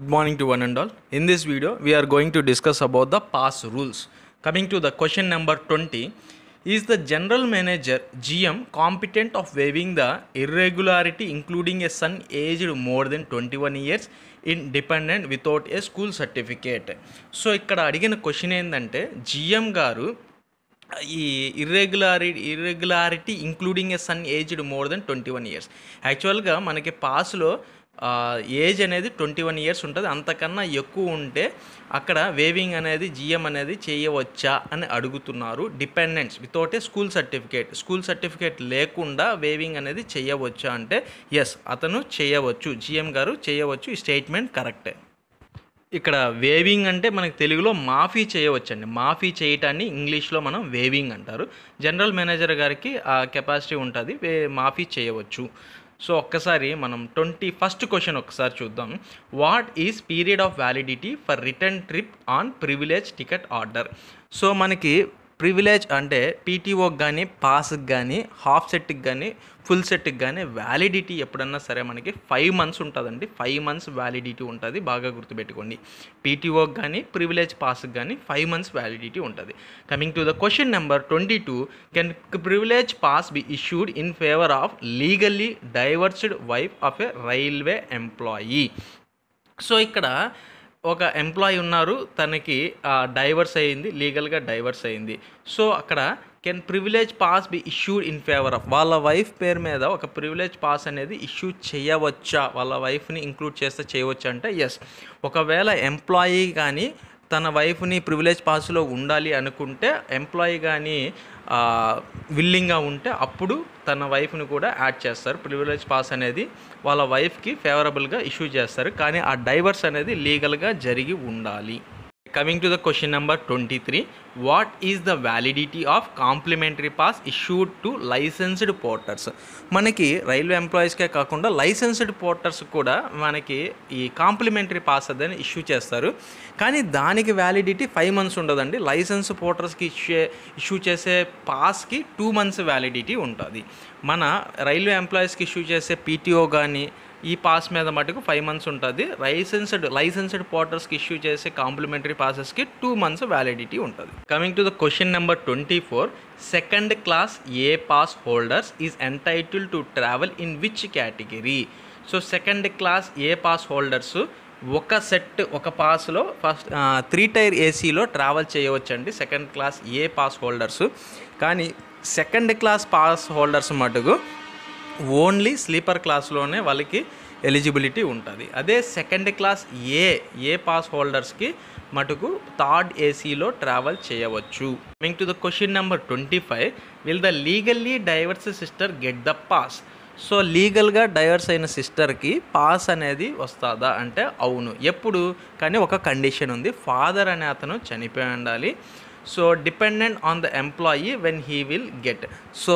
Good morning to one and all. In this video, we are going to discuss about the pass rules. Coming to the question number 20, is the general manager GM competent of waiving the irregularity including a son aged more than 21 years in dependent without a school certificate? So ఇక్కడ అడిగిన question ఏంటంటే GM గారు ఈ irregularity irregularity including a son aged more than twenty one years యాక్చువల్గా మనకి పాస్లో age అనేది twenty one years ఉంటుంది అంతకన్నా ఎక్కువ ఉంటే అక్కడ వేవింగ్ అనేది జిఎం అనేది చేయవచ్చా అని అడుగుతున్నారు dependents without a school certificate school certificate లేకుండా వేవింగ్ అనేది చేయవచ్చా అంటే ఎస్ అతను చేయవచ్చు జిఎం గారు చేయవచ్చు ఈ స్టేట్మెంట్ కరెక్టే ఇక్కడ వేవింగ్ అంటే మనకి తెలుగులో మాఫీ చేయవచ్చండి మాఫీ చేయటాన్ని ఇంగ్లీష్లో మనం వేవింగ్ అంటారు జనరల్ మేనేజర్ గారికి ఆ కెపాసిటీ ఉంటుంది వే మాఫీ చేయవచ్చు సో ఒక్కసారి మనం ట్వంటీ ఫస్ట్ క్వశ్చన్ ఒకసారి చూద్దాం what is period of validity for return trip on privilege ticket order so మనకి ప్రివిలేజ్ అంటే పీటీఓకి కానీ పాస్కి కానీ హాఫ్ సెట్కి కానీ ఫుల్ సెట్కి కానీ వ్యాలిడిటీ ఎప్పుడన్నా సరే మనకి ఫైవ్ మంత్స్ ఉంటుందండి ఫైవ్ మంత్స్ వ్యాలిడిటీ ఉంటుంది బాగా గుర్తుపెట్టుకోండి పీటీఓకి కానీ ప్రివిలేజ్ పాస్కి కానీ ఫైవ్ మంత్స్ వ్యాలిడిటీ ఉంటుంది coming to the question number twenty two can privilege pass be issued in favour of legally divorced wife of a railway employee so ఇక్కడ ఒక ఎంప్లాయీ ఉన్నారు తనకి డైవర్స్ అయ్యింది లీగల్గా డైవర్స్ అయింది సో అక్కడ can privilege pass be issued in favour of వాళ్ళ wife పేరు మీద ఒక ప్రివిలేజ్ పాస్ అనేది ఇష్యూ చేయవచ్చా వాళ్ళ వైఫ్ని ఇంక్లూడ్ చేస్తే చేయవచ్చా అంటే ఎస్ ఒకవేళ ఎంప్లాయీ కానీ తన వైఫ్ని ప్రివిలేజ్ పాస్లో ఉండాలి అనుకుంటే ఎంప్లాయీ కానీ విల్లింగ్గా ఉంటే అప్పుడు తన వైఫ్ని కూడా యాడ్ చేస్తారు ప్రివిలేజ్ పాస్ అనేది వాళ్ళ వైఫ్కి ఫేవరబుల్గా ఇష్యూ చేస్తారు కానీ ఆ డైవర్స్ అనేది లీగల్గా జరిగి ఉండాలి coming to the question number twenty three what is the validity of complimentary pass issued to licensed porters మనకి రైల్వే ఎంప్లాయీస్కే కాకుండా లైసెన్స్డ్ పోర్టర్స్ కూడా మనకి ఈ కాంప్లిమెంటరీ పాస్ అదని ఇష్యూ చేస్తారు కానీ దానికి వ్యాలిడిటీ ఫైవ్ మంత్స్ ఉండదండి లైసెన్స్ పోర్టర్స్కి ఇష్యూ ఇష్యూ చేసే పాస్కి టూ మంత్స్ వ్యాలిడిటీ ఉంటుంది మన రైల్వే ఎంప్లాయీస్కి ఇష్యూ చేసే పీటీఓ కానీ ఈ పాస్ మీద మటుకు ఫైవ్ మంత్స్ ఉంటుంది లైసెన్స్డ్ లైసెన్స్డ్ పోర్టర్స్కి ఇష్యూ చేసే కాంప్లిమెంటరీ పాసెస్కి టూ మంత్స్ వ్యాలిడిటీ ఉంటుంది coming to the question number twenty four second class A pass holders is entitle to travel in which category so second class A pass holders ఒక set ఒక పాస్లో first three tier ఏసీలో travel చేయవచ్చండి second class A pass holders కానీ second class pass holders మటుకు only sleeper క్లాస్లోనే వాళ్ళకి eligibility ఉంటుంది అదే second class A A pass హోల్డర్స్కి మటుకు థర్డ్ ఏసీలో ట్రావెల్ చేయవచ్చు coming to the question number twenty five will the legally divorce sister get the pass so లీగల్గా డైవర్స్ అయిన సిస్టర్కి పాస్ అనేది వస్తుందా అంటే అవును ఎప్పుడు కానీ ఒక కండిషన్ ఉంది ఫాదర్ అనే అతను చనిపోయి ఉండాలి so dependent on the employee when he will get so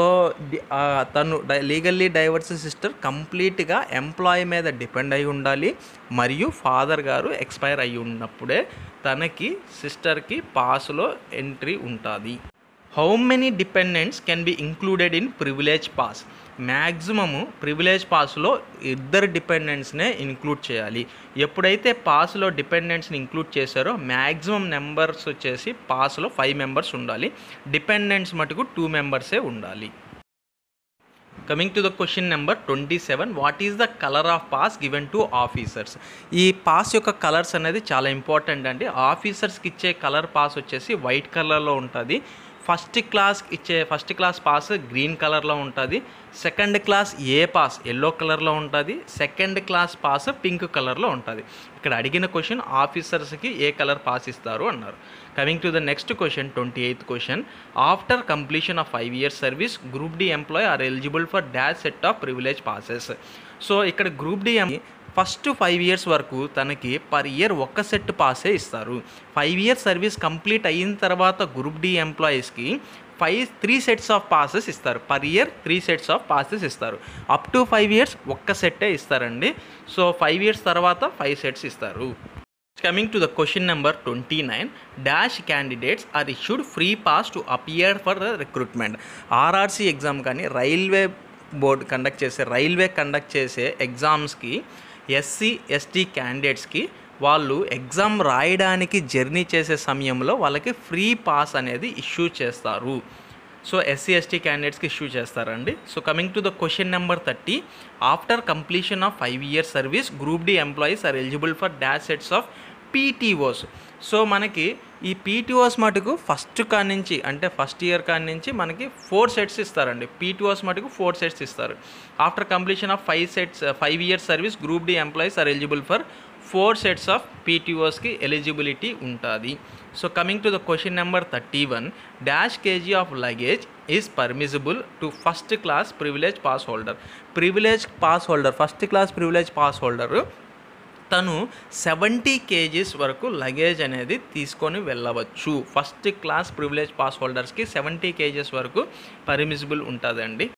తను లీగల్లీ డైవర్స్ సిస్టర్ కంప్లీట్గా ఎంప్లాయీ మీద డిపెండ్ అయి ఉండాలి మరియు ఫాదర్ గారు ఎక్స్పైర్ అయి ఉన్నప్పుడే తనకి సిస్టర్కి పాస్లో ఎంట్రీ ఉంటుంది how many dependents can be included in privilege pass maximum privilege పాస్లో ఇద్దరు డిపెండెంట్స్నే ఇంక్లూడ్ చేయాలి ఎప్పుడైతే పాస్లో డిపెండెంట్స్ని ఇంక్లూడ్ చేశారో మ్యాక్సిమం నెంబర్స్ వచ్చేసి పాస్లో ఫైవ్ మెంబర్స్ ఉండాలి డిపెండెంట్స్ మటుకు టూ మెంబర్సే ఉండాలి coming to the question number twenty seven what is the colour of pass given to officers ఈ పాస్ యొక్క కలర్స్ అనేది చాలా ఇంపార్టెంట్ అండి ఆఫీసర్స్కి ఇచ్చే కలర్ పాస్ వచ్చేసి వైట్ కలర్లో ఉంటుంది ఫస్ట్ క్లాస్ ఇచ్చే ఫస్ట్ క్లాస్ పాస్ గ్రీన్ కలర్లో ఉంటుంది second class A pass yellow కలర్లో ఉంటుంది సెకండ్ క్లాస్ పాస్ పింక్ కలర్లో ఉంటుంది ఇక్కడ అడిగిన క్వశ్చన్ ఆఫీసర్స్కి ఏ కలర్ పాస్ ఇస్తారు అన్నారు coming to the next question twenty eighth question after completion of five years service group D employ are eligible for dash set of privilege passes so ఇక్కడ group D first five years వరకు తనకి per year ఒక్క set పాసే ఇస్తారు five years service complete అయిన తర్వాత group D ఎంప్లాయీస్కి five three sets of passes ఇస్తారు per year three sets of passes ఇస్తారు అప్ టు ఫైవ్ ఇయర్స్ ఒక్క సెట్టే ఇస్తారండి సో ఫైవ్ ఇయర్స్ తర్వాత ఫైవ్ సెట్స్ ఇస్తారు coming to the question number twenty nine dash candidates are issued free pass to appear for the recruitment RRC exam కానీ railway board conduct చేసే railway conduct చేసే ఎగ్జామ్స్కి SC ST క్యాండిడేట్స్కి వాళ్ళు exam రాయడానికి journey చేసే సమయంలో వాళ్ళకి ఫ్రీ పాస్ అనేది ఇష్యూ చేస్తారు సో ఎస్సీ ఎస్టీ క్యాండిడేట్స్కి ఇష్యూ చేస్తారండి so coming to the question number thirty after completion of five years service group D employees are eligible for dash sets of PTOs so మనకి ఈ పీటీఓస్ మటుకు first కాడి నుంచి అంటే ఫస్ట్ ఇయర్ కాడి నుంచి మనకి ఫోర్ సెట్స్ ఇస్తారండి పీటీఓస్ మటుకు ఫోర్ సెట్స్ ఇస్తారు after completion of five sets five years service group D employees are eligible for four sets of పీటీఓస్కి ఎలిజిబిలిటీ ఉంటుంది so coming to the question number thirty one dash KG of luggage is permissible to first class privilege pass holder privilege pass holder first class privilege pass holder తను seventy KGs వరకు luggage అనేది తీసుకొని వెళ్ళవచ్చు first class privilege pass హోల్డర్స్కి seventy KGs వరకు permissible ఉంటుందండి